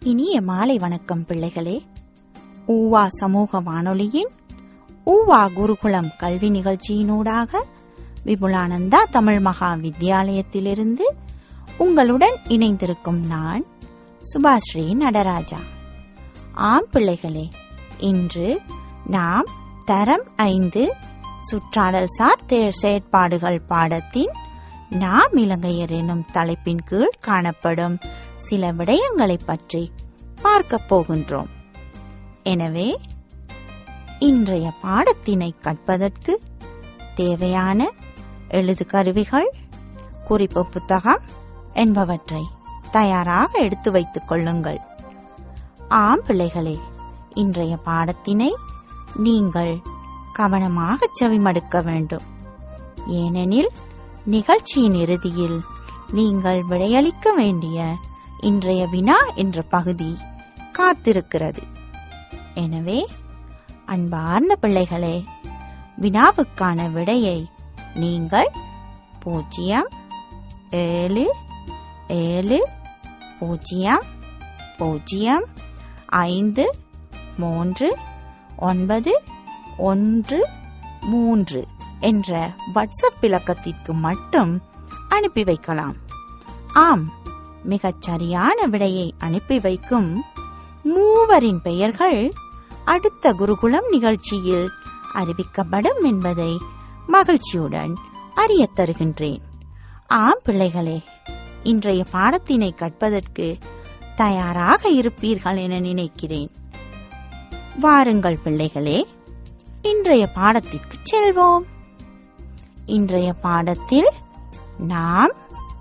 இனிய மாலை வணக்கம் பிள்ளைகளே ஊவா சமூக வானொலியின் ஊவா குருகுலம் கல்வி நிகழ்ச்சியினூடாக விபுலானந்தா தமிழ் மகா வித்யாலயத்திலிருந்து உங்களுடன் இணைந்திருக்கும் நான் சுபாஸ்ரீ நடராஜா ஆம் பிள்ளைகளே இன்று நாம் தரம் ஐந்து சுற்றாடல் சார் தேர் செயற்பாடுகள் பாடத்தின் நாம் இலங்கையர் எனும் தலைப்பின் கீழ் காணப்படும் சில விடயங்களைப் பற்றி பார்க்கப் போகின்றோம் எனவே இன்றைய பாடத்தினை கற்பதற்கு தேவையான எழுது கருவிகள் குறிப்பு புத்தகம் என்பவற்றை தயாராக எடுத்து வைத்துக் கொள்ளுங்கள் ஆம் பிள்ளைகளே இன்றைய பாடத்தினை நீங்கள் கவனமாக செவிமடுக்க வேண்டும் ஏனெனில் நிகழ்ச்சியின் இறுதியில் நீங்கள் விடையளிக்க வேண்டிய இன்றைய வினா என்ற பகுதி காத்திருக்கிறது எனவே அன்பார்ந்த பிள்ளைகளே வினாவுக்கான விடையை நீங்கள் பூஜ்ஜியம் ஏழு ஏழு பூஜ்ஜியம் பூஜ்ஜியம் ஐந்து மூன்று ஒன்பது ஒன்று மூன்று என்ற வாட்ஸ்அப் இலக்கத்திற்கு மட்டும் அனுப்பி வைக்கலாம் ஆம் மிகச் சரியான விடையை அனுப்பி வைக்கும் மூவரின் பெயர்கள் அடுத்த குருகுலம் நிகழ்ச்சியில் அறிவிக்கப்படும் என்பதை மகிழ்ச்சியுடன் அறியத் தருகின்றேன் ஆம் பிள்ளைகளே இன்றைய பாடத்தினை கற்பதற்கு தயாராக இருப்பீர்கள் என நினைக்கிறேன் வாருங்கள் பிள்ளைகளே இன்றைய பாடத்திற்கு செல்வோம் இன்றைய பாடத்தில் நாம்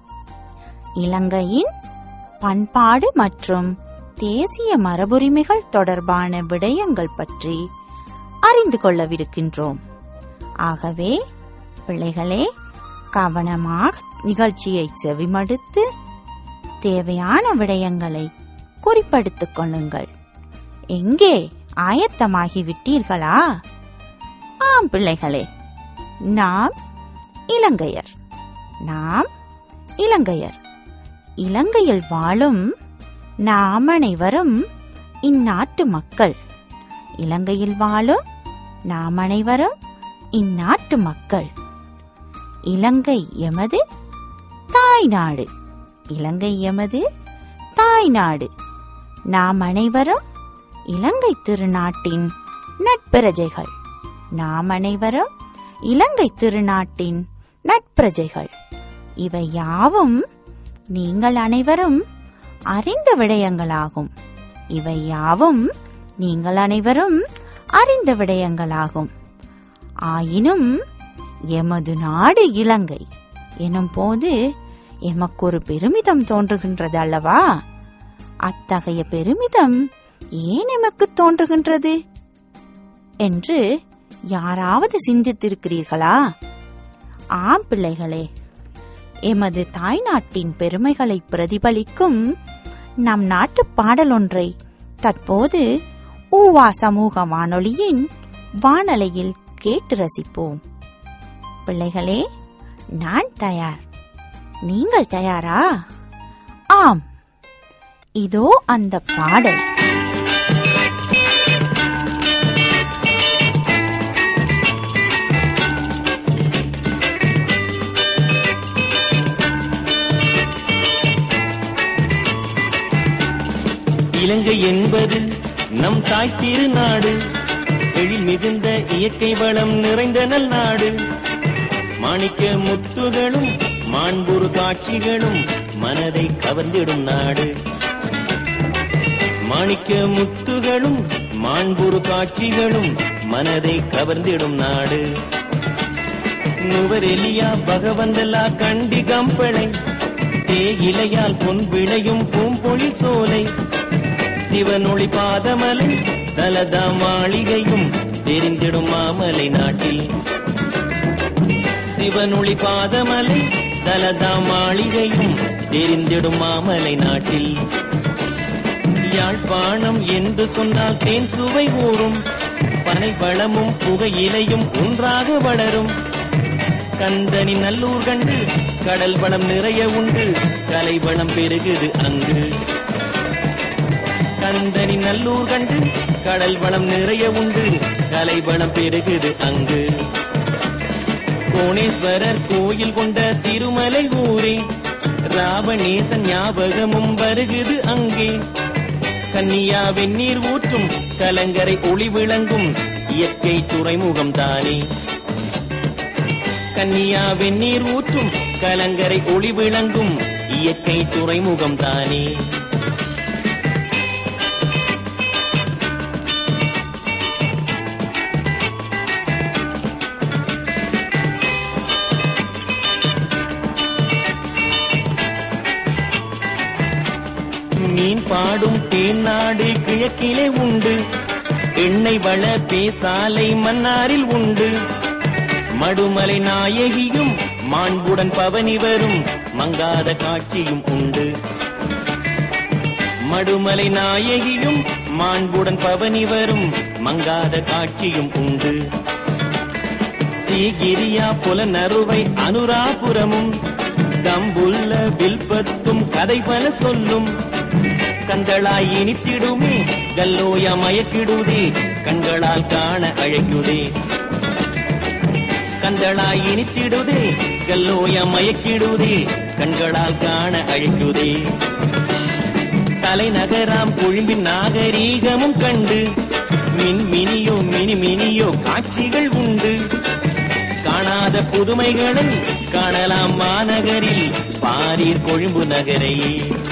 இலங்கையின் பண்பாடு மற்றும் தேசிய மரபுரிமைகள் தொடர்பான விடயங்கள் பற்றி அறிந்து கொள்ளவிருக்கின்றோம் ஆகவே பிள்ளைகளே கவனமாக நிகழ்ச்சியை செவிமடுத்து தேவையான விடயங்களை குறிப்பெடுத்துக் கொள்ளுங்கள் எங்கே ஆயத்தமாகி விட்டீர்களா ஆம் பிள்ளைகளே நாம் இலங்கையர் நாம் இலங்கையர் இலங்கையில் வாழும் நாம் அனைவரும் இந்நாட்டு மக்கள் இலங்கையில் வாழும் நாம் அனைவரும் இந்நாட்டு மக்கள் இலங்கை எமது தாய்நாடு இலங்கை எமது தாய்நாடு நாம் அனைவரும் இலங்கை திருநாட்டின் நட்பிரஜைகள் நாம் அனைவரும் இலங்கை திருநாட்டின் நட்பிரஜைகள் இவை யாவும் நீங்கள் அனைவரும் அறிந்த விடயங்களாகும் இவை யாவும் நீங்கள் அனைவரும் அறிந்த விடயங்களாகும் ஆயினும் எமது நாடு இலங்கை எனும் போது எமக்கு ஒரு பெருமிதம் தோன்றுகின்றது அல்லவா அத்தகைய பெருமிதம் ஏன் எமக்கு தோன்றுகின்றது என்று யாராவது சிந்தித்திருக்கிறீர்களா ஆம் பிள்ளைகளே எமது தாய்நாட்டின் பெருமைகளை பிரதிபலிக்கும் நம் நாட்டு பாடல் ஒன்றை தற்போது ஊவா சமூக வானொலியின் வானலையில் கேட்டு ரசிப்போம் பிள்ளைகளே நான் தயார் நீங்கள் தயாரா ஆம் இதோ அந்த பாடல் இலங்கை என்பது நம் தாய் திருநாடு எழில் மிகுந்த இயற்கை வளம் நிறைந்த நல் நாடு மாணிக்க முத்துகளும் மாண்புறு காட்சிகளும் மனதை கவர்ந்திடும் நாடு மாணிக்க முத்துகளும் மாண்புறு காட்சிகளும் மனதை கவர்ந்திடும் நாடு நுவரெலியா பகவந்தலா கண்டி கம்பளை தே இலையால் பொன் விளையும் பூம்பொழில் சோலை சிவனொளி பாதமலை தலதா மாளிகையும் தெரிந்திடும் மாமலை நாட்டில் சிவனொளி பாதமலை தலதா மாளிகையும் தெரிந்திடும் மாமலை நாட்டில் யாழ்ப்பாணம் என்று சொன்னால் தேன் சுவை ஊறும் பனை வளமும் புகையிலையும் ஒன்றாக வளரும் கந்தனி நல்லூர் கண்டு கடல் வளம் நிறைய உண்டு கலை வளம் பெருகுது அங்கு கந்தனி நல்லூர் கண்டு கடல் வளம் நிறைய உண்டு கலை வளம் பெருகுது அங்கு கோணேஸ்வரர் கோயில் கொண்ட திருமலை ஊரே ராவணேசன் ஞாபகமும் வருகுது அங்கே கன்னியா வெந்நீர் ஊற்றும் கலங்கரை ஒளி விளங்கும் இயற்கை துறைமுகம் தானே கன்னியா வெந்நீர் ஊற்றும் கலங்கரை ஒளி விளங்கும் இயற்கை துறைமுகம் தானே மீன் பாடும் தேநாடு கிழக்கிலே உண்டு எண்ணெய் வள பேசாலை மன்னாரில் உண்டு மடுமலை நாயகியும் மாண்புடன் பவனி வரும் மங்காத காட்சியும் உண்டு மடுமலை நாயகியும் மாண்புடன் பவனி வரும் மங்காத காட்சியும் உண்டு சீகிரியா புல நறுவை அனுராபுரமும் தம்புள்ள வில்பத்தும் கதை பல சொல்லும் கண்களாய் இனித்திடுமே கல்லோய மயக்கிடுதே கண்களால் காண அழைக்குதே கண்களாய் இனித்திடுதே கல்லோய மயக்கிடுதே கண்களால் காண அழைக்குதே தலைநகராம் கொழும்பின் நாகரீகமும் கண்டு மின் மினியோ மினி மினியோ காட்சிகள் உண்டு காணாத புதுமைகளை காணலாம் மாநகரில் பாரீர் கொழும்பு நகரையே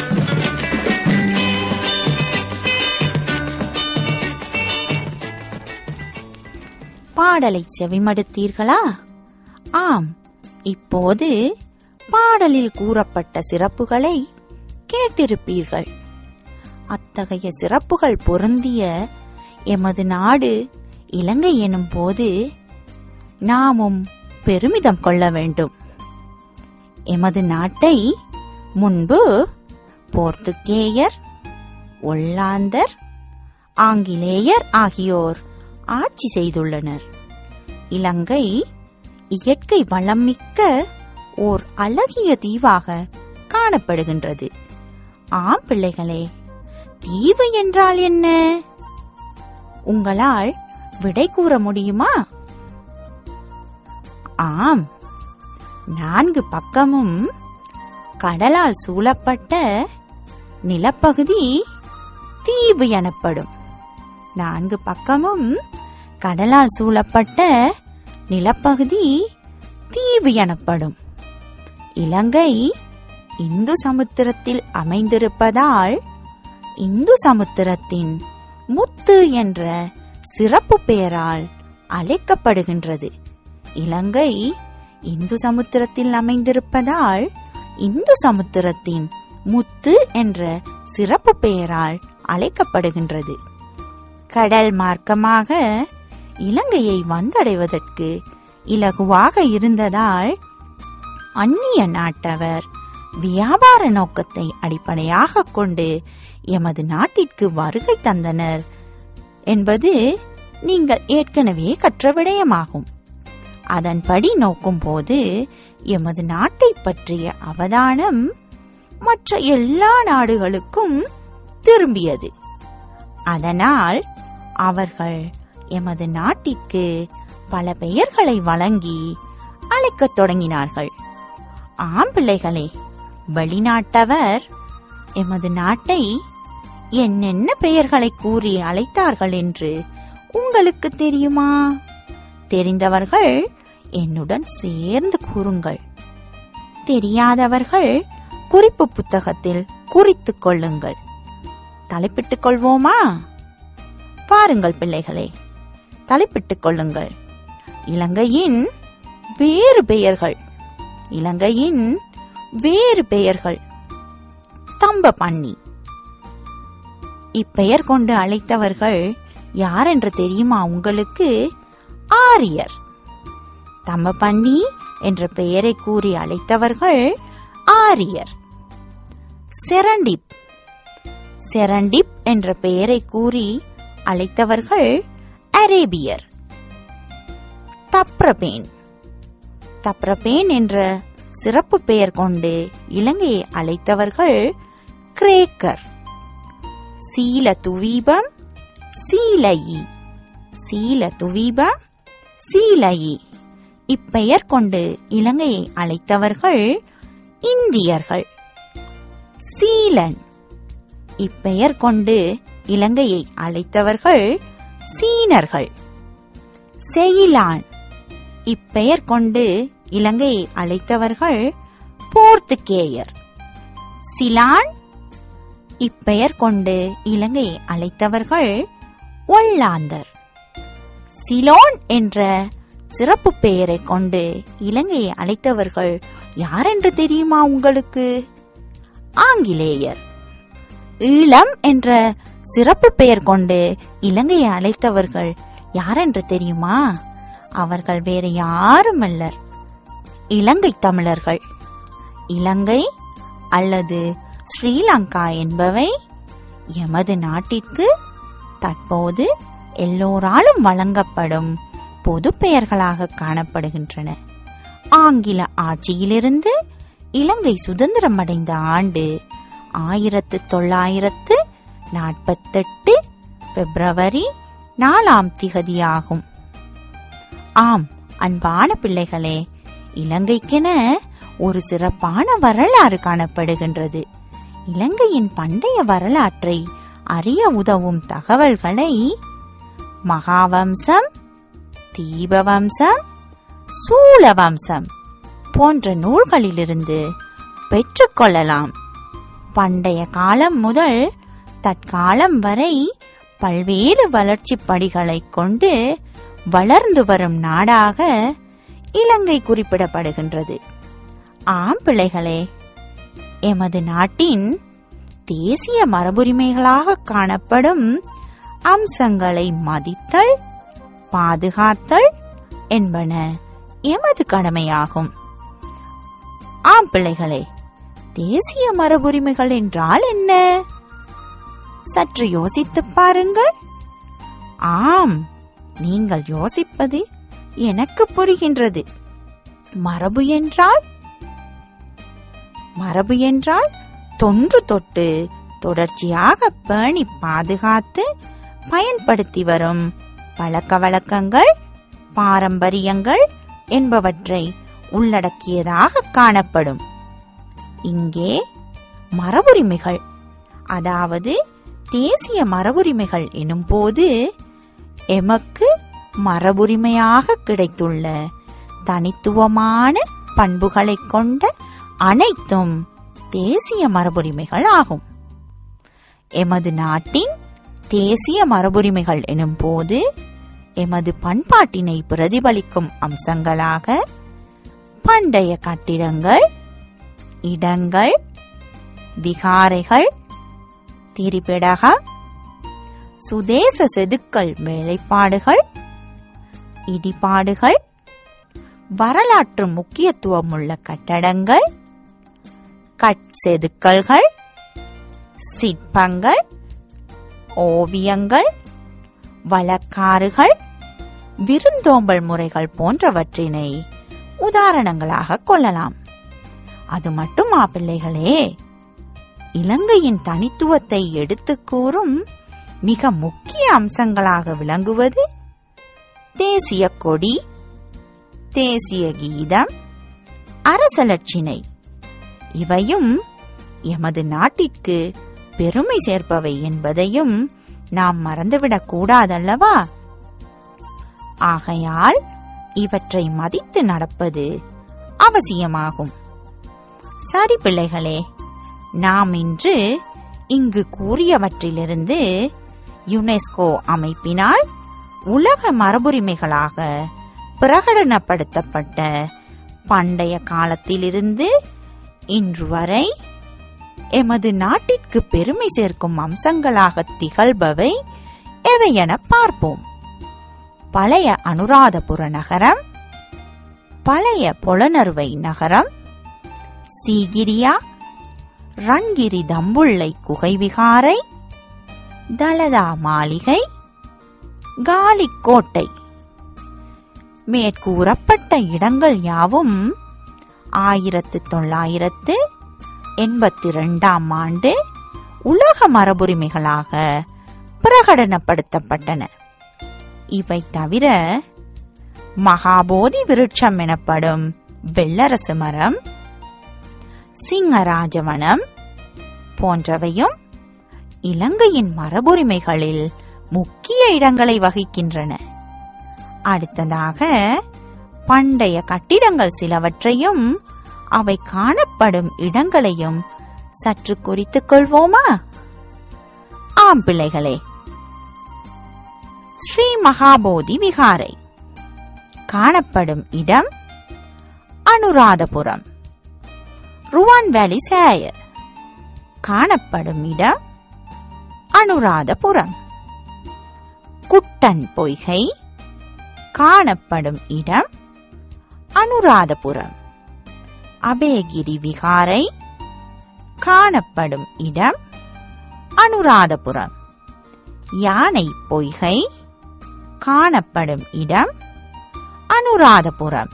பாடலை செவிமடுத்தீர்களா ஆம் இப்போது பாடலில் கூறப்பட்ட சிறப்புகளை கேட்டிருப்பீர்கள் அத்தகைய சிறப்புகள் பொருந்திய எமது நாடு இலங்கை எனும் போது நாமும் பெருமிதம் கொள்ள வேண்டும் எமது நாட்டை முன்பு போர்த்துகேயர் ஒல்லாந்தர் ஆங்கிலேயர் ஆகியோர் ஆட்சி செய்துள்ளனர் இலங்கை இயற்கை வளம் மிக்க ஓர் அழகிய தீவாக காணப்படுகின்றது ஆம் பிள்ளைகளே தீவு என்றால் என்ன உங்களால் விடை கூற முடியுமா ஆம் நான்கு பக்கமும் கடலால் சூழப்பட்ட நிலப்பகுதி தீவு எனப்படும் நான்கு பக்கமும் கடலால் சூழப்பட்ட நிலப்பகுதி தீவு எனப்படும் இலங்கை இந்து சமுத்திரத்தில் அமைந்திருப்பதால் இந்து சமுத்திரத்தின் முத்து என்ற சிறப்பு பெயரால் அழைக்கப்படுகின்றது இலங்கை இந்து சமுத்திரத்தில் அமைந்திருப்பதால் இந்து சமுத்திரத்தின் முத்து என்ற சிறப்பு பெயரால் அழைக்கப்படுகின்றது கடல் மார்க்கமாக இலங்கையை வந்தடைவதற்கு இலகுவாக இருந்ததால் அந்நிய நாட்டவர் வியாபார நோக்கத்தை அடிப்படையாக கொண்டு எமது நாட்டிற்கு வருகை தந்தனர் என்பது நீங்கள் ஏற்கனவே கற்ற விடயமாகும் அதன்படி நோக்கும்போது எமது நாட்டை பற்றிய அவதானம் மற்ற எல்லா நாடுகளுக்கும் திரும்பியது அதனால் அவர்கள் எமது நாட்டிற்கு பல பெயர்களை வழங்கி அழைக்கத் தொடங்கினார்கள் ஆம் பிள்ளைகளே வெளிநாட்டவர் எமது நாட்டை என்னென்ன பெயர்களை கூறி அழைத்தார்கள் என்று உங்களுக்கு தெரியுமா தெரிந்தவர்கள் என்னுடன் சேர்ந்து கூறுங்கள் தெரியாதவர்கள் குறிப்பு புத்தகத்தில் குறித்துக் கொள்ளுங்கள் தலைப்பிட்டுக் கொள்வோமா பாருங்கள் பிள்ளைகளே தலைப்பிட்டுக் கொள்ளுங்கள் இலங்கையின் வேறு பெயர்கள் இலங்கையின் வேறு பெயர்கள் தம்ப பண்ணி இப்பெயர் கொண்டு அழைத்தவர்கள் யார் என்று தெரியுமா உங்களுக்கு ஆரியர் தம்ப பண்ணி என்ற பெயரை கூறி அழைத்தவர்கள் ஆரியர் செரண்டிப் செரண்டிப் என்ற பெயரை கூறி அழைத்தவர்கள் அரேபியர் தப்ரபேன் தப்ரபேன் என்ற சிறப்பு பெயர் கொண்டு இலங்கையை அழைத்தவர்கள் கிரேக்கர் சீல துவீபம் சீலயி சீல துவீபம் சீலயி இப்பெயர் கொண்டு இலங்கையை அழைத்தவர்கள் இந்தியர்கள் சீலன் இப்பெயர் கொண்டு இலங்கையை அழைத்தவர்கள் சீனர்கள் செயிலான் இப்பெயர் கொண்டு இலங்கையை அழைத்தவர்கள் போர்த்துகேயர் சிலான் இப்பெயர் கொண்டு இலங்கையை அழைத்தவர்கள் ஒல்லாந்தர் சிலோன் என்ற சிறப்பு பெயரை கொண்டு இலங்கையை அழைத்தவர்கள் யாரென்று தெரியுமா உங்களுக்கு ஆங்கிலேயர் ஈழம் என்ற சிறப்பு பெயர் கொண்டு இலங்கையை அழைத்தவர்கள் யாரென்று தெரியுமா அவர்கள் வேறு யாருமல்லர் இலங்கை தமிழர்கள் இலங்கை அல்லது ஸ்ரீலங்கா என்பவை எமது நாட்டிற்கு தற்போது எல்லோராலும் வழங்கப்படும் பொது பெயர்களாக காணப்படுகின்றன ஆங்கில ஆட்சியிலிருந்து இலங்கை சுதந்திரம் அடைந்த ஆண்டு ஆயிரத்து தொள்ளாயிரத்து நாற்பத்தெட்டு பிப்ரவரி நாலாம் திகதியாகும் ஆம் அன்பான பிள்ளைகளே இலங்கைக்கென ஒரு சிறப்பான வரலாறு காணப்படுகின்றது இலங்கையின் பண்டைய வரலாற்றை அறிய உதவும் தகவல்களை மகாவம்சம் தீபவம்சம் சூலவம்சம் போன்ற நூல்களிலிருந்து பெற்றுக்கொள்ளலாம் பண்டைய காலம் முதல் தற்காலம் வரை பல்வேறு வளர்ச்சி படிகளை கொண்டு வளர்ந்து வரும் நாடாக இலங்கை குறிப்பிடப்படுகின்றது ஆம் பிள்ளைகளே எமது நாட்டின் தேசிய மரபுரிமைகளாக காணப்படும் அம்சங்களை மதித்தல் பாதுகாத்தல் என்பன எமது கடமையாகும் ஆம் பிள்ளைகளே தேசிய மரபுரிமைகள் என்றால் என்ன சற்று யோசித்துப் பாருங்கள் ஆம் நீங்கள் யோசிப்பது எனக்கு புரிகின்றது மரபு என்றால் மரபு என்றால் தொன்று தொட்டு தொடர்ச்சியாக பேணி பாதுகாத்து பயன்படுத்தி வரும் பழக்க வழக்கங்கள் பாரம்பரியங்கள் என்பவற்றை உள்ளடக்கியதாக காணப்படும் இங்கே மரபுரிமைகள் அதாவது தேசிய மரபுரிமைகள் எனும் போது எமக்கு மரபுரிமையாக கிடைத்துள்ள தனித்துவமான பண்புகளைக் கொண்ட அனைத்தும் தேசிய மரபுரிமைகள் ஆகும் எமது நாட்டின் தேசிய மரபுரிமைகள் எனும் போது எமது பண்பாட்டினை பிரதிபலிக்கும் அம்சங்களாக பண்டைய கட்டிடங்கள் இடங்கள் விகாரைகள் திரிபிடகம் சுதேச செதுக்கல் வேலைப்பாடுகள் இடிபாடுகள் வரலாற்று முக்கியத்துவமுள்ள கட்டடங்கள் கட்செதுக்கல்கள் சிற்பங்கள் ஓவியங்கள் வழக்காறுகள் விருந்தோம்பல் முறைகள் போன்றவற்றினை உதாரணங்களாக கொள்ளலாம் அது மட்டுமா பிள்ளைகளே இலங்கையின் தனித்துவத்தை எடுத்துக் கூறும் மிக முக்கிய அம்சங்களாக விளங்குவது தேசிய கொடி தேசிய கீதம் அரசலட்சினை இவையும் எமது நாட்டிற்கு பெருமை சேர்ப்பவை என்பதையும் நாம் மறந்துவிடக் கூடாதல்லவா ஆகையால் இவற்றை மதித்து நடப்பது அவசியமாகும் சரி பிள்ளைகளே நாம் இன்று இங்கு கூறியவற்றிலிருந்து யுனெஸ்கோ அமைப்பினால் உலக மரபுரிமைகளாக பிரகடனப்படுத்தப்பட்ட பண்டைய காலத்திலிருந்து இன்று வரை எமது நாட்டிற்கு பெருமை சேர்க்கும் அம்சங்களாக திகழ்பவை எவையென பார்ப்போம் பழைய அனுராதபுர நகரம் பழைய பொலனறுவை நகரம் சீகிரியா ரன்கிரி தம்புள்ளை குகைவிகாரை தலதா மாளிகை காலிக்கோட்டை மேற்கூறப்பட்ட இடங்கள் யாவும் ஆயிரத்து தொள்ளாயிரத்து எண்பத்தி ரெண்டாம் ஆண்டு உலக மரபுரிமைகளாக பிரகடனப்படுத்தப்பட்டன இவை தவிர மகாபோதி விருட்சம் எனப்படும் வெள்ளரசு மரம் சிங்கராஜவனம் போன்றவையும் இலங்கையின் மரபுரிமைகளில் முக்கிய இடங்களை வகிக்கின்றன அடுத்ததாக பண்டைய கட்டிடங்கள் சிலவற்றையும் அவை காணப்படும் இடங்களையும் சற்று குறித்துக் கொள்வோமா ஆம் பிள்ளைகளே ஸ்ரீ மகாபோதி விகாரை காணப்படும் இடம் அனுராதபுரம் ருவான் வேலி சேயர் காணப்படும் இடம் அனுராதபுரம் குட்டன் பொய்கை காணப்படும் இடம் அனுராதபுரம் அபேகிரி விகாரை காணப்படும் இடம் அனுராதபுரம் யானை பொய்கை காணப்படும் இடம் அனுராதபுரம்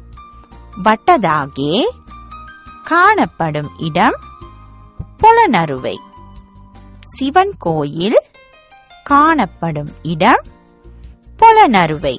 வட்டதாகே காணப்படும் இடம் புலனறுவை சிவன் கோயில் காணப்படும் இடம் புலனறுவை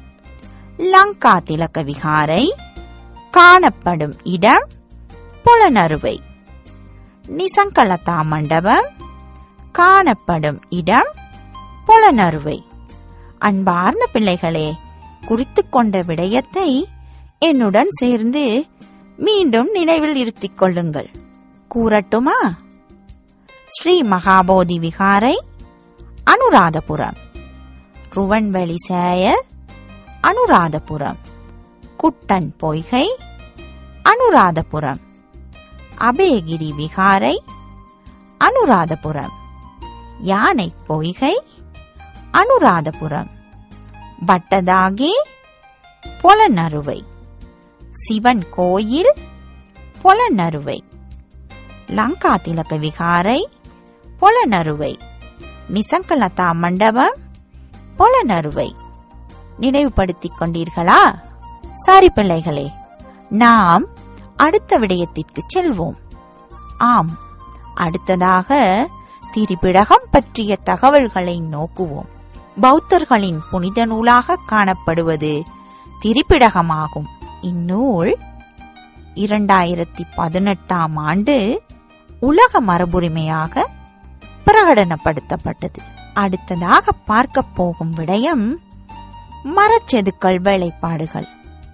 லங்கா திலக விகாரை காணப்படும் இடம் புலனறுவை நிசங்கலதா மண்டபம் காணப்படும் இடம் புலனறுவை அன்பார்ந்த பிள்ளைகளே குறித்துக் கொண்ட விடயத்தை என்னுடன் சேர்ந்து மீண்டும் நினைவில் இருத்திக் கொள்ளுங்கள் கூறட்டுமா ஸ்ரீ மகாபோதி விகாரை அனுராதபுரம் ருவன்வெளி சேய அனுராதபுரம் குட்டன் பொய்கை அனுராதபுரம் அபயகிரி விகாரை அனுராதபுரம் யானை பொய்கை அனுராதபுரம் வட்டதாகே பொலனறுவை சிவன் கோயில் பொலனறுவை லங்கா திலக விகாரை பொலனறுவை நிசங்கலதா மண்டபம் பொலனறுவை நினைவுபடுத்திக் கொண்டீர்களா சரி பிள்ளைகளே நாம் அடுத்த விடயத்திற்கு செல்வோம் ஆம் அடுத்ததாக திரிபிடகம் பற்றிய தகவல்களை நோக்குவோம் பௌத்தர்களின் புனித நூலாக காணப்படுவது திரிபிடகமாகும் இந்நூல் இரண்டாயிரத்தி பதினெட்டாம் ஆண்டு உலக மரபுரிமையாக பிரகடனப்படுத்தப்பட்டது அடுத்ததாக பார்க்க போகும் விடயம் மரச்செதுக்கல் வேலைப்பாடுகள்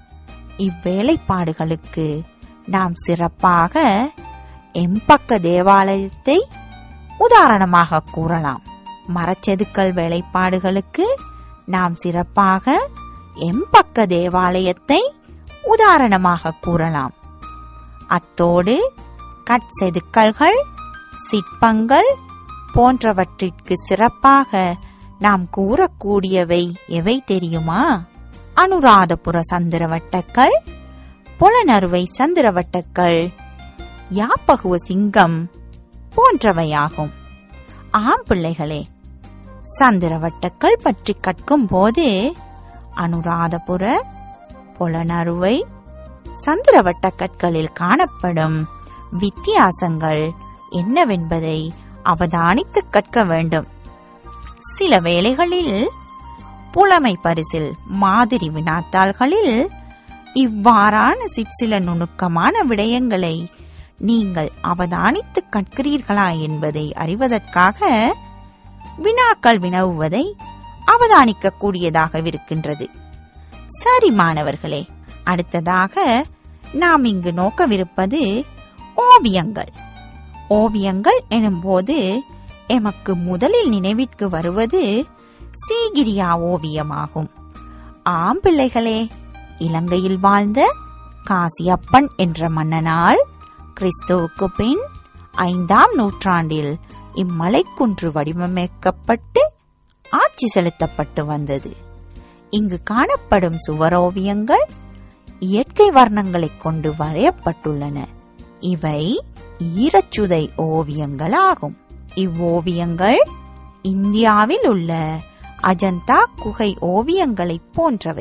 இவ்வேலைப்பாடுகளுக்கு நாம் சிறப்பாக எம்பக்க தேவாலயத்தை உதாரணமாக கூறலாம் மரச்செதுக்கல் வேலைப்பாடுகளுக்கு நாம் சிறப்பாக எம்பக்க தேவாலயத்தை உதாரணமாக கூறலாம் அத்தோடு கட்செதுக்கல்கள் சிற்பங்கள் போன்றவற்றிற்கு சிறப்பாக நாம் கூறக்கூடியவை எவை தெரியுமா அனுராதபுர சந்திரவட்டக்கள் புலனறுவை சந்திரவட்டக்கள் யாப்பகுவ சிங்கம் போன்றவையாகும் ஆம் பிள்ளைகளே சந்திரவட்டக்கள் பற்றி கற்கும் போது அனுராதபுர புலனறுவை சந்திரவட்ட கற்களில் காணப்படும் வித்தியாசங்கள் என்னவென்பதை அவதானித்து கற்க வேண்டும் சில வேளைகளில் புலமை பரிசில் மாதிரி வினாத்தாள்களில் இவ்வாறான சிற்சில நுணுக்கமான விடயங்களை நீங்கள் அவதானித்து கற்கிறீர்களா என்பதை அறிவதற்காக வினாக்கள் வினவுவதை அவதானிக்க கூடியதாகவிருக்கின்றது சரி மாணவர்களே அடுத்ததாக நாம் இங்கு நோக்கவிருப்பது ஓவியங்கள் ஓவியங்கள் எனும்போது எமக்கு முதலில் நினைவிற்கு வருவது சீகிரியா ஓவியமாகும் ஆம் பிள்ளைகளே இலங்கையில் வாழ்ந்த காசியப்பன் என்ற மன்னனால் கிறிஸ்துவுக்கு பின் ஐந்தாம் நூற்றாண்டில் இம்மலைக்குன்று வடிவமைக்கப்பட்டு ஆட்சி செலுத்தப்பட்டு வந்தது இங்கு காணப்படும் சுவரோவியங்கள் இயற்கை வர்ணங்களைக் கொண்டு வரையப்பட்டுள்ளன இவை ஈரச்சுதை ஓவியங்கள் ஆகும் இவ்வோவியங்கள் இந்தியாவில் உள்ள அஜந்தா குகை ஓவியங்களைப் போன்றவை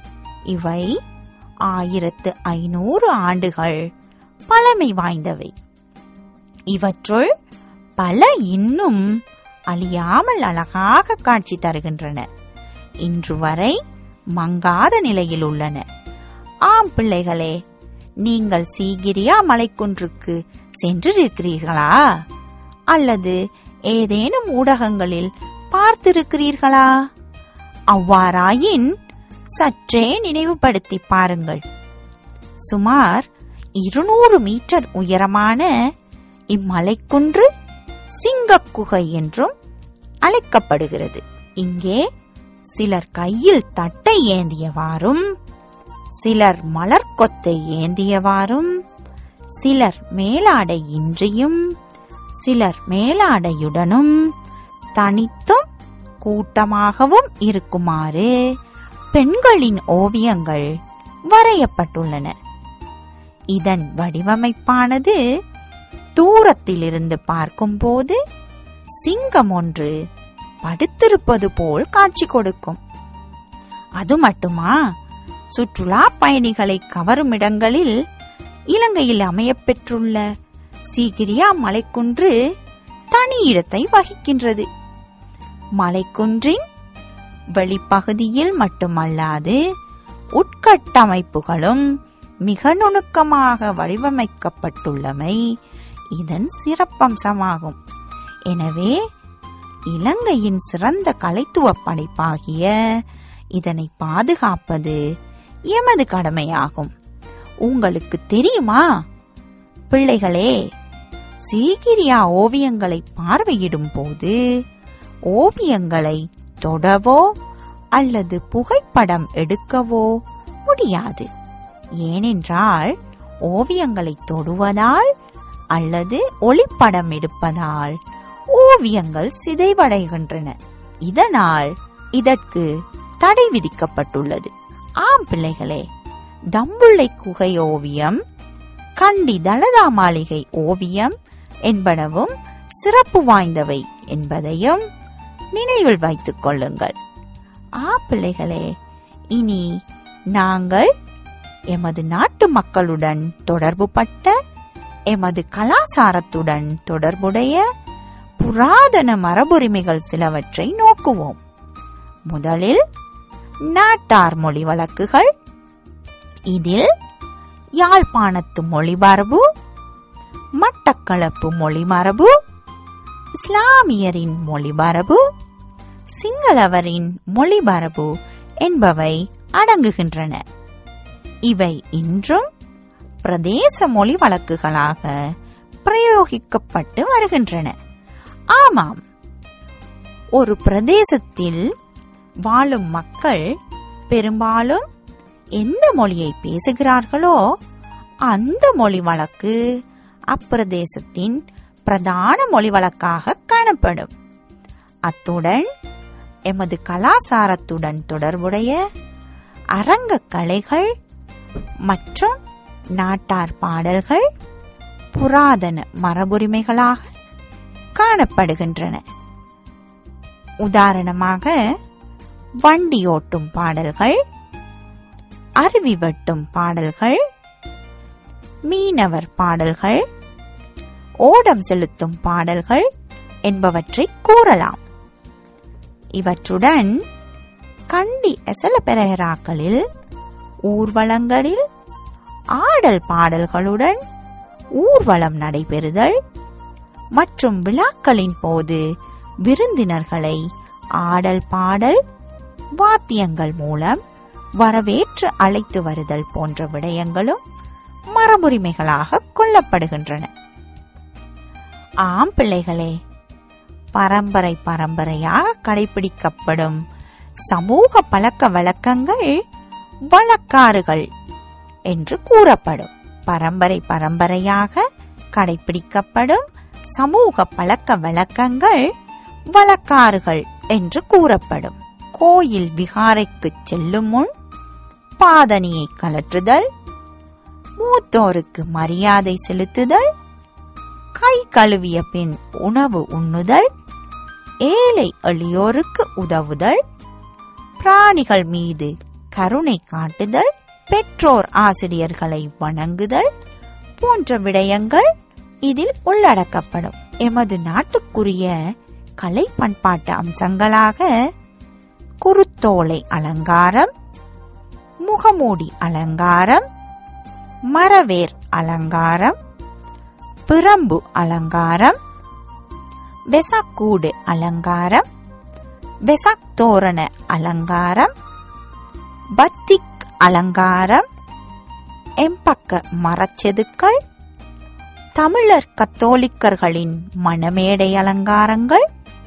இவை ஆயிரத்து ஐநூறு ஆண்டுகள் பழமை வாய்ந்தவை இவற்றுள் பல இன்னும் அழியாமல் அழகாக காட்சி தருகின்றன இன்று வரை மங்காத நிலையில் உள்ளன ஆம் பிள்ளைகளே நீங்கள் சீகிரியா மலைக்குன்றுக்கு சென்றிருக்கிறீர்களா அல்லது ஏதேனும் ஊடகங்களில் பார்த்திருக்கிறீர்களா அவ்வாறாயின் சற்றே நினைவுபடுத்தி பாருங்கள் சுமார் இருநூறு மீட்டர் உயரமான இம்மலைக்குன்று சிங்கக்குகை என்றும் அழைக்கப்படுகிறது இங்கே சிலர் கையில் தட்டை ஏந்தியவாறும் சிலர் மலர்கொத்தை ஏந்தியவாறும் சிலர் மேலாடை இன்றியும் சிலர் மேலாடையுடனும் தனித்தும் கூட்டமாகவும் இருக்குமாறு பெண்களின் ஓவியங்கள் வரையப்பட்டுள்ளன இதன் வடிவமைப்பானது தூரத்திலிருந்து பார்க்கும்போது சிங்கம் ஒன்று படுத்திருப்பது போல் காட்சி கொடுக்கும் அது மட்டுமா சுற்றுலா பயணிகளை கவரும் இடங்களில் இலங்கையில் அமையப்பெற்றுள்ள சீகிரியா மலைக்குன்று தனி இடத்தை வகிக்கின்றது மலைக்குன்றின் வெளிப்பகுதியில் மட்டுமல்லாது உட்கட்டமைப்புகளும் மிக நுணுக்கமாக வடிவமைக்கப்பட்டுள்ளமை இதன் சிறப்பம்சமாகும் எனவே இலங்கையின் சிறந்த கலைத்துவ படைப்பாகிய இதனை பாதுகாப்பது எமது கடமையாகும் உங்களுக்கு தெரியுமா பிள்ளைகளே சீகிரியா ஓவியங்களை பார்வையிடும் போது ஓவியங்களை தொடவோ அல்லது புகைப்படம் எடுக்கவோ முடியாது ஏனென்றால் ஓவியங்களை தொடுவதால் அல்லது ஒளிப்படம் எடுப்பதால் ஓவியங்கள் சிதைவடைகின்றன இதனால் இதற்கு தடை விதிக்கப்பட்டுள்ளது ஆம் பிள்ளைகளே தம்புள்ளை குகை ஓவியம் கண்டி தலதா மாளிகை ஓவியம் என்பனவும் சிறப்பு வாய்ந்தவை என்பதையும் நினைவில் வைத்துக் கொள்ளுங்கள் ஆ பிள்ளைகளே இனி நாங்கள் எமது நாட்டு மக்களுடன் தொடர்புபட்ட எமது கலாசாரத்துடன் தொடர்புடைய புராதன மரபுரிமைகள் சிலவற்றை நோக்குவோம் முதலில் நாட்டார் மொழி வழக்குகள் இதில் யாழ்ப்பாணத்து மொழிமரபு மட்டக்களப்பு மொழிமரபு இஸ்லாமியரின் மொழிமரபு சிங்களவரின் மொழிமரபு என்பவை அடங்குகின்றன இவை இன்றும் பிரதேச மொழி வழக்குகளாக பிரயோகிக்கப்பட்டு வருகின்றன ஆமாம் ஒரு பிரதேசத்தில் வாழும் மக்கள் பெரும்பாலும் எந்த மொழியை பேசுகிறார்களோ அந்த மொழி வழக்கு அப்பிரதேசத்தின் பிரதான மொழி வழக்காக காணப்படும் அத்துடன் எமது கலாசாரத்துடன் தொடர்புடைய அரங்க கலைகள் மற்றும் நாட்டார் பாடல்கள் புராதன மரபுரிமைகளாக காணப்படுகின்றன உதாரணமாக வண்டி ஓட்டும் பாடல்கள் அருவி வெட்டும் பாடல்கள் மீனவர் பாடல்கள் ஓடம் செலுத்தும் பாடல்கள் என்பவற்றை கூறலாம் இவற்றுடன் கண்டி எசல பெரகராக்களில் ஊர்வலங்களில் ஆடல் பாடல்களுடன் ஊர்வலம் நடைபெறுதல் மற்றும் விழாக்களின் போது விருந்தினர்களை ஆடல் பாடல் வாத்தியங்கள் மூலம் வரவேற்று அழைத்து வருதல் போன்ற விடயங்களும் மரபுரிமைகளாக கொள்ளப்படுகின்றன ஆம் பிள்ளைகளே பரம்பரை பரம்பரையாக கடைபிடிக்கப்படும் சமூக பழக்க வழக்கங்கள் வழக்காறுகள் என்று கூறப்படும் பரம்பரை பரம்பரையாக கடைபிடிக்கப்படும் சமூக பழக்க வழக்கங்கள் வழக்காறுகள் என்று கூறப்படும் கோயில் விகாரைக்கு செல்லும் முன் பாதணியை கலற்றுதல் மூத்தோருக்கு மரியாதை செலுத்துதல் கை கழுவிய பின் உணவு உண்ணுதல் ஏழை எளியோருக்கு உதவுதல் பிராணிகள் மீது கருணை காட்டுதல் பெற்றோர் ஆசிரியர்களை வணங்குதல் போன்ற விடயங்கள் இதில் உள்ளடக்கப்படும் எமது நாட்டுக்குரிய கலை பண்பாட்டு அம்சங்களாக குருத்தோலை அலங்காரம் முகமூடி அலங்காரம் மரவேர் அலங்காரம் பிரம்பு அலங்காரம் வெசக்கூடு அலங்காரம் வெசக் தோரண அலங்காரம் பத்திக் அலங்காரம் எம்பக்க மரச்செதுக்கள் தமிழர் கத்தோலிக்கர்களின் மணமேடை அலங்காரங்கள்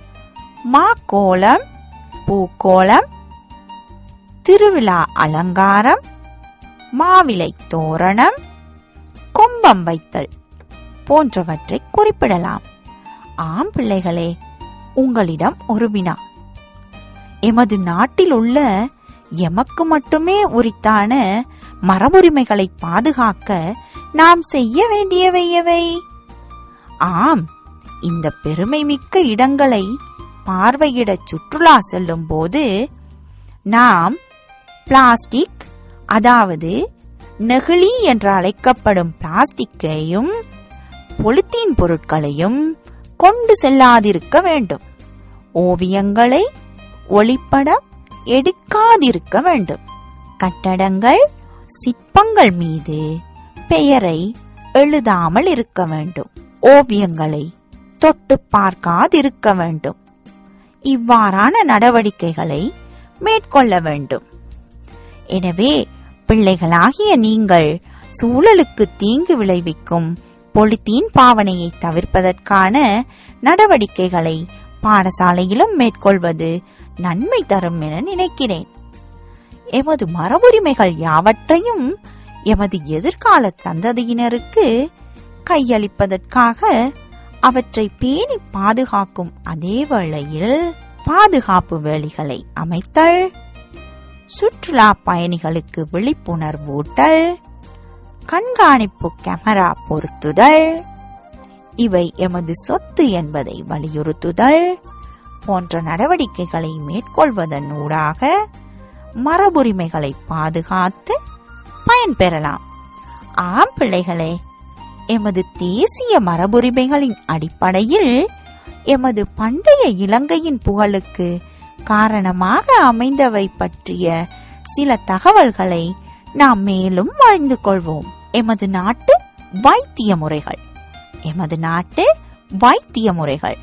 மாக்கோலம் பூக்கோலம் திருவிழா அலங்காரம் மாவிலை தோரணம் கும்பம் வைத்தல் போன்றவற்றை குறிப்பிடலாம் ஆம் பிள்ளைகளே உங்களிடம் ஒரு வினா எமது நாட்டில் உள்ள எமக்கு மட்டுமே உரித்தான மரபுரிமைகளை பாதுகாக்க நாம் செய்ய வேண்டியவை எவை ஆம் இந்த பெருமை மிக்க இடங்களை பார்வையிட சுற்றுலா செல்லும் போது நாம் பிளாஸ்டிக் அதாவது நெகிழி என்று அழைக்கப்படும் பிளாஸ்டிக்கையும் பொலித்தீன் பொருட்களையும் கொண்டு செல்லாதிருக்க வேண்டும் ஓவியங்களை ஒளிப்படம் எடுக்காதிருக்க வேண்டும் கட்டடங்கள் சிற்பங்கள் மீது பெயரை எழுதாமல் இருக்க வேண்டும் ஓவியங்களை தொட்டு பார்க்காதிருக்க வேண்டும் இவ்வாறான நடவடிக்கைகளை மேற்கொள்ள வேண்டும் எனவே பிள்ளைகளாகிய நீங்கள் சூழலுக்கு தீங்கு விளைவிக்கும் பொலித்தீன் பாவனையை தவிர்ப்பதற்கான நடவடிக்கைகளை பாடசாலையிலும் மேற்கொள்வது நன்மை தரும் என நினைக்கிறேன் எமது மரபுரிமைகள் யாவற்றையும் எமது எதிர்கால சந்ததியினருக்கு கையளிப்பதற்காக அவற்றை பேணி பாதுகாக்கும் அதே வேளையில் பாதுகாப்பு வேலிகளை அமைத்தல் சுற்றுலா பயணிகளுக்கு விழிப்புணர்வூட்டல் கண்காணிப்பு கேமரா பொருத்துதல் இவை எமது சொத்து என்பதை வலியுறுத்துதல் போன்ற நடவடிக்கைகளை மேற்கொள்வதன் ஊடாக மரபுரிமைகளை பாதுகாத்து பயன்பெறலாம் ஆம் பிள்ளைகளே எமது தேசிய மரபுரிமைகளின் அடிப்படையில் எமது பண்டைய இலங்கையின் புகழுக்கு காரணமாக அமைந்தவை பற்றிய சில தகவல்களை நாம் மேலும் அறிந்து கொள்வோம் எமது நாட்டு வைத்திய முறைகள் எமது நாட்டு வைத்திய முறைகள்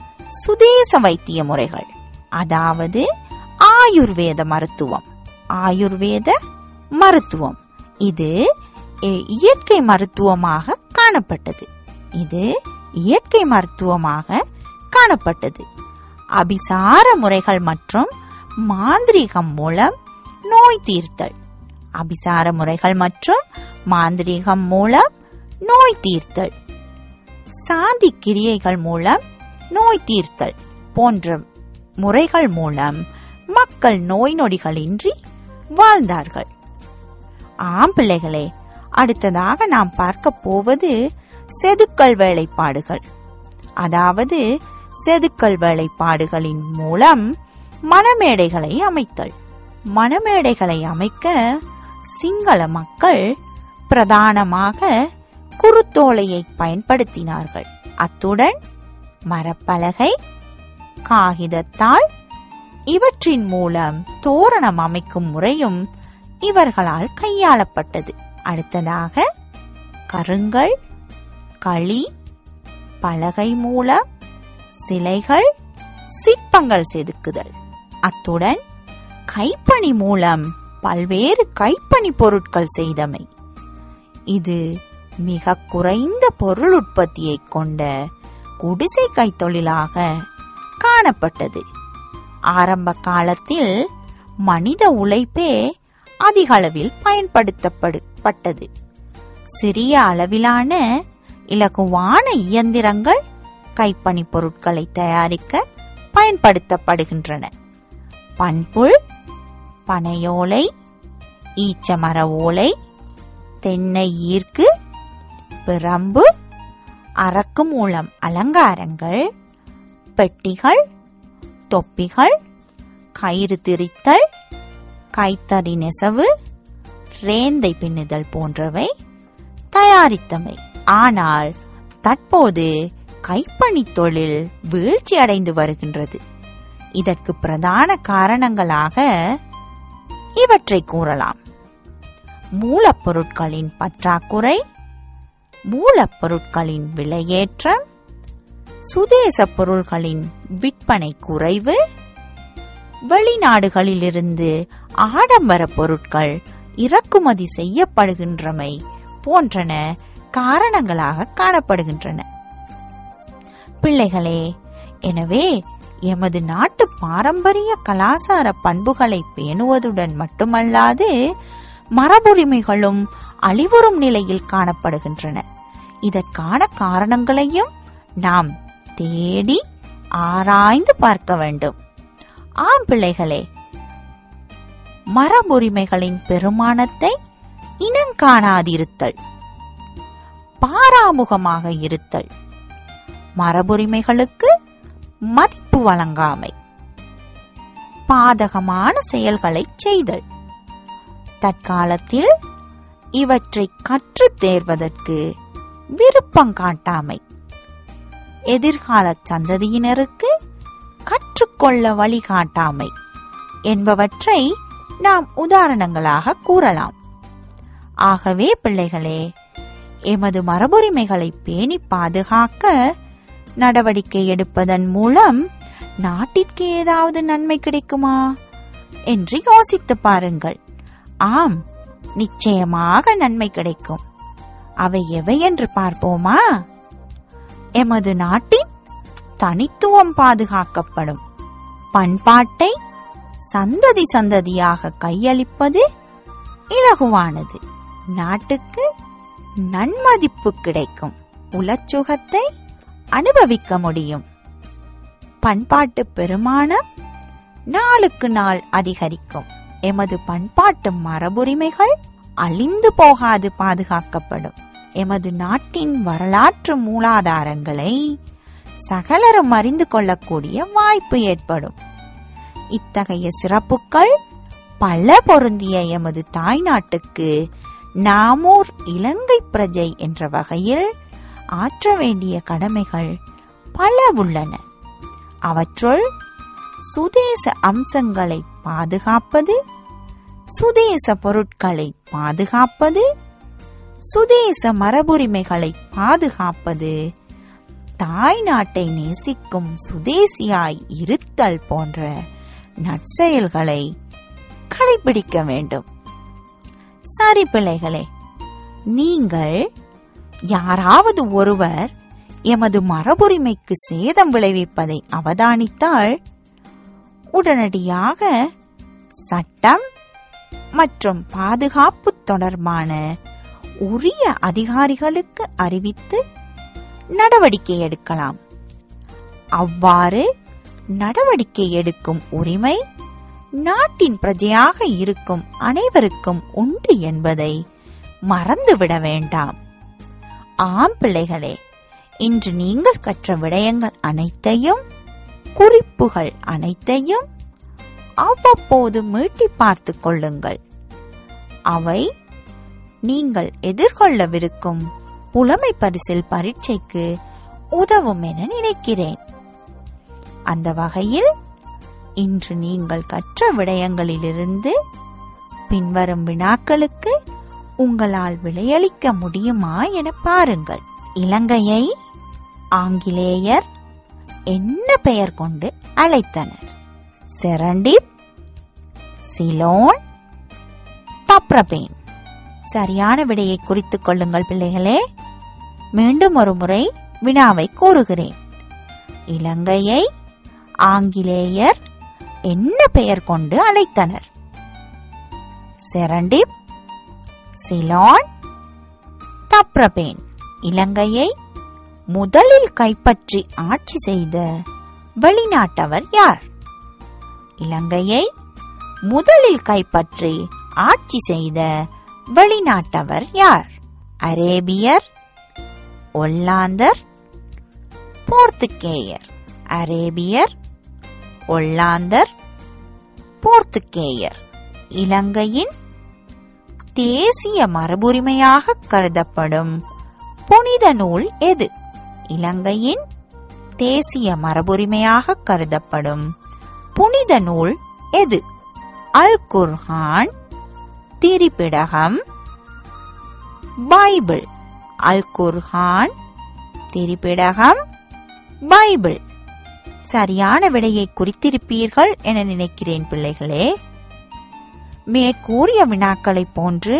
சுதேச வைத்திய முறைகள் அதாவது ஆயுர்வேத மருத்துவம் ஆயுர்வேத மருத்துவம் இது இ- இயற்கை மருத்துவமாக காணப்பட்டது இது இயற்கை மருத்துவமாக காணப்பட்டது அபிசார முறைகள் மற்றும் மாந்திரீகம் மூலம் நோய் தீர்த்தல் அபிசார முறைகள் மற்றும் மாந்திரீகம் மூலம் நோய் தீர்த்தல் சாதி கிரியைகள் மூலம் நோய் தீர்த்தல் போன்ற முறைகள் மூலம் மக்கள் நோய் நொடிகளின்றி வாழ்ந்தார்கள் ஆம் பிள்ளைகளே அடுத்ததாக நாம் பார்க்க போவது செதுக்கல் வேலைப்பாடுகள் அதாவது செதுக்கல் வேலைப்பாடுகளின் மூலம் மணமேடைகளை அமைத்தல் மணமேடைகளை அமைக்க சிங்கள மக்கள் பிரதானமாக குருத்தோலையை பயன்படுத்தினார்கள் அத்துடன் மரப்பலகை காகிதத்தாள் இவற்றின் மூலம் தோரணம் அமைக்கும் முறையும் இவர்களால் கையாளப்பட்டது அடுத்ததாக கருங்கல் களி பலகை மூலம் சிலைகள் சிற்பங்கள் செதுக்குதல் அத்துடன் கைப்பணி மூலம் பல்வேறு கைப்பணி பொருட்கள் செய்தமை இது மிக குறைந்த பொருள் உற்பத்தியை கொண்ட குடிசை கைத்தொழிலாக காணப்பட்டது ஆரம்ப காலத்தில் மனித உழைப்பே அதிக அளவில் பயன்படுத்தப்பட்டது சிறிய அளவிலான இலகுவான இயந்திரங்கள் கைப்பணி பொருட்களை தயாரிக்க பயன்படுத்தப்படுகின்றன பண்புல் பனையோலை ஈச்சமர ஓலை தென்னை ஈர்க்கு பிரம்பு அரக்கு மூலம் அலங்காரங்கள் பெட்டிகள் தொப்பிகள் கயிறு திரித்தல் கைத்தறி நெசவு ரேந்தை பின்னுதல் போன்றவை தயாரித்தமை ஆனால் தற்போது கைப்பணித் தொழில் வீழ்ச்சி அடைந்து வருகின்றது இதற்கு பிரதான காரணங்களாக இவற்றை கூறலாம் மூலப்பொருட்களின் பற்றாக்குறை மூலப்பொருட்களின் விலையேற்றம் சுதேச பொருள்களின் விற்பனை குறைவு வெளிநாடுகளிலிருந்து ஆடம்பர பொருட்கள் இறக்குமதி செய்யப்படுகின்றமை போன்றன காரணங்களாக காணப்படுகின்றன பிள்ளைகளே எனவே எமது நாட்டு பாரம்பரிய கலாசார பண்புகளை பேணுவதுடன் மட்டுமல்லாது மரபுரிமைகளும் அழிவுறும் நிலையில் காணப்படுகின்றன இதற்கான காரணங்களையும் நாம் தேடி ஆராய்ந்து பார்க்க வேண்டும் ஆம் பிள்ளைகளே மரபுரிமைகளின் பெருமானத்தை இனங்காணாதிருத்தல் பாராமுகமாக இருத்தல் மரபுரிமைகளுக்கு மதிப்பு வழங்காமை பாதகமான செயல்களை செய்தல் தற்காலத்தில் இவற்றை கற்றுத் தேர்வதற்கு விருப்பம் காட்டாமை எதிர்கால சந்ததியினருக்கு கற்றுக்கொள்ள வழிகாட்டாமை என்பவற்றை நாம் உதாரணங்களாக கூறலாம் ஆகவே பிள்ளைகளே எமது மரபுரிமைகளை பேணி பாதுகாக்க நடவடிக்கை எடுப்பதன் மூலம் நாட்டிற்கு ஏதாவது நன்மை கிடைக்குமா என்று யோசித்து பாருங்கள் ஆம் நிச்சயமாக நன்மை கிடைக்கும் அவை எவை என்று பார்ப்போமா எமது நாட்டின் தனித்துவம் பாதுகாக்கப்படும் பண்பாட்டை சந்ததி சந்ததியாக கையளிப்பது இலகுவானது நாட்டுக்கு நன்மதிப்பு கிடைக்கும் உலச்சுகத்தை அனுபவிக்க முடியும் பண்பாட்டு பெருமானம் நாளுக்கு நாள் அதிகரிக்கும் எமது பண்பாட்டு மரபுரிமைகள் அழிந்து போகாது பாதுகாக்கப்படும் எமது நாட்டின் வரலாற்று மூலாதாரங்களை சகலரும் அறிந்து கொள்ளக்கூடிய வாய்ப்பு ஏற்படும் இத்தகைய சிறப்புகள் பல பொருந்திய எமது தாய் நாட்டுக்கு நாமூர் இலங்கை பிரஜை என்ற வகையில் ஆற்ற வேண்டிய கடமைகள் பல உள்ளன அவற்றுள் சுதேச அம்சங்களை பாதுகாப்பது சுதேச பொருட்களை பாதுகாப்பது சுதேச மரபுரிமைகளை பாதுகாப்பது தாய் நாட்டை நேசிக்கும் சுதேசியாய் இருத்தல் போன்ற நற்செயல்களை கடைபிடிக்க வேண்டும் சரி பிள்ளைகளே நீங்கள் யாராவது ஒருவர் எமது மரபுரிமைக்கு சேதம் விளைவிப்பதை அவதானித்தால் உடனடியாக சட்டம் மற்றும் பாதுகாப்பு தொடர்பான உரிய அதிகாரிகளுக்கு அறிவித்து நடவடிக்கை எடுக்கலாம் அவ்வாறு நடவடிக்கை எடுக்கும் உரிமை நாட்டின் பிரஜையாக இருக்கும் அனைவருக்கும் உண்டு என்பதை மறந்துவிட வேண்டாம் ஆம் பிள்ளைகளே இன்று நீங்கள் கற்ற விடயங்கள் அனைத்தையும் குறிப்புகள் அனைத்தையும் அவ்வப்போது மீட்டி பார்த்துக் கொள்ளுங்கள் அவை நீங்கள் எதிர்கொள்ளவிருக்கும் புலமை பரிசில் பரீட்சைக்கு உதவும் என நினைக்கிறேன் அந்த வகையில் இன்று நீங்கள் கற்ற விடயங்களிலிருந்து பின்வரும் வினாக்களுக்கு உங்களால் விளையளிக்க முடியுமா என பாருங்கள் இலங்கையை ஆங்கிலேயர் என்ன பெயர் கொண்டு அழைத்தனர் செரண்டிப் சிலோன் தப்ரபேன் சரியான விடையை குறித்துக் கொள்ளுங்கள் பிள்ளைகளே மீண்டும் ஒரு முறை வினாவை கூறுகிறேன் இலங்கையை ஆங்கிலேயர் என்ன பெயர் கொண்டு அழைத்தனர் செரண்டிப் சிலான் தப்ரபேன் இலங்கையை முதலில் கைப்பற்றி ஆட்சி செய்த வெளிநாட்டவர் யார் இலங்கையை முதலில் கைப்பற்றி ஆட்சி செய்த வெளிநாட்டவர் யார் அரேபியர் ஒல்லாந்தர் போர்த்துகேயர் அரேபியர் ஒல்லாந்தர் போர்த்துகேயர் இலங்கையின் தேசிய மரபுரிமையாக கருதப்படும் புனித நூல் எது இலங்கையின் தேசிய மரபுரிமையாக கருதப்படும் புனித நூல் எது அல் குர்ஹான் திரிபிடகம் பைபிள் அல் குர்ஹான் திரிபிடகம் பைபிள் சரியான விடையை குறித்திருப்பீர்கள் என நினைக்கிறேன் பிள்ளைகளே மேற்கூறிய வினாக்களைப் போன்று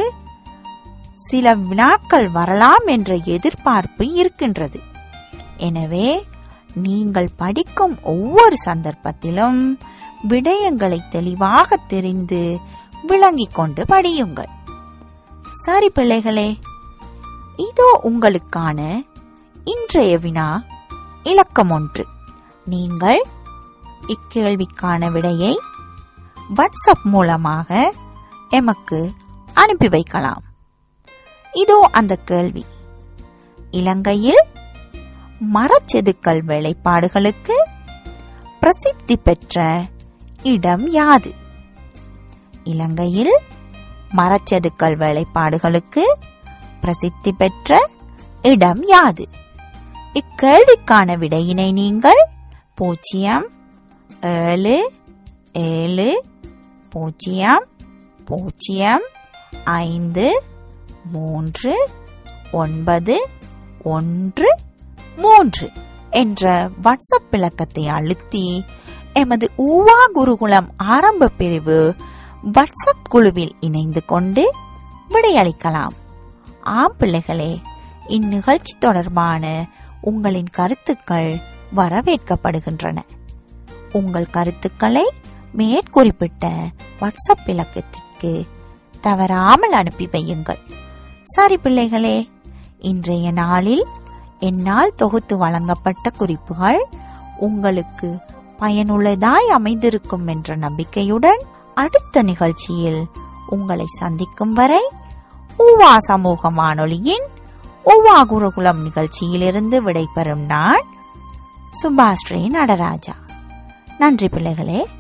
சில வினாக்கள் வரலாம் என்ற எதிர்பார்ப்பு இருக்கின்றது எனவே நீங்கள் படிக்கும் ஒவ்வொரு சந்தர்ப்பத்திலும் விடயங்களை தெளிவாக தெரிந்து விளங்கிக் கொண்டு படியுங்கள் சரி பிள்ளைகளே இதோ உங்களுக்கான இன்றைய வினா இலக்கம் ஒன்று நீங்கள் இக்கேள்விக்கான விடையை வாட்ஸ்அப் மூலமாக எமக்கு அனுப்பி வைக்கலாம் இதோ அந்த கேள்வி இலங்கையில் மரச்செதுக்கல் வேலைப்பாடுகளுக்கு பிரசித்தி பெற்ற இடம் யாது இலங்கையில் மரச்செதுக்கல் வேலைப்பாடுகளுக்கு பிரசித்தி பெற்ற இடம் யாது இக்கேள்விக்கான விடையினை நீங்கள் பூஜ்ஜியம் ஏழு ஏழு பூஜ்ஜியம் பூஜ்ஜியம் ஐந்து மூன்று ஒன்பது ஒன்று மூன்று என்ற வாட்ஸ்அப் இலக்கத்தை அழுத்தி எமது ஊவா குருகுலம் ஆரம்ப பிரிவு வாட்ஸ்அப் குழுவில் இணைந்து கொண்டு விடையளிக்கலாம் ஆம் பிள்ளைகளே இந்நிகழ்ச்சி தொடர்பான உங்களின் கருத்துக்கள் வரவேற்கப்படுகின்றன உங்கள் கருத்துக்களை மேற்குறிப்பிட்ட வாட்ஸ்அப் இலக்கத்திற்கு தவறாமல் அனுப்பி வையுங்கள் சரி பிள்ளைகளே இன்றைய நாளில் என்னால் தொகுத்து வழங்கப்பட்ட குறிப்புகள் உங்களுக்கு பயனுள்ளதாய் அமைந்திருக்கும் என்ற நம்பிக்கையுடன் அடுத்த நிகழ்ச்சியில் உங்களை சந்திக்கும் வரை ஊவா சமூக வானொலியின் ஊவா குருகுலம் நிகழ்ச்சியிலிருந்து விடைபெறும் நான் சுபாஸ்ரீ நடராஜா நன்றி பிள்ளைகளே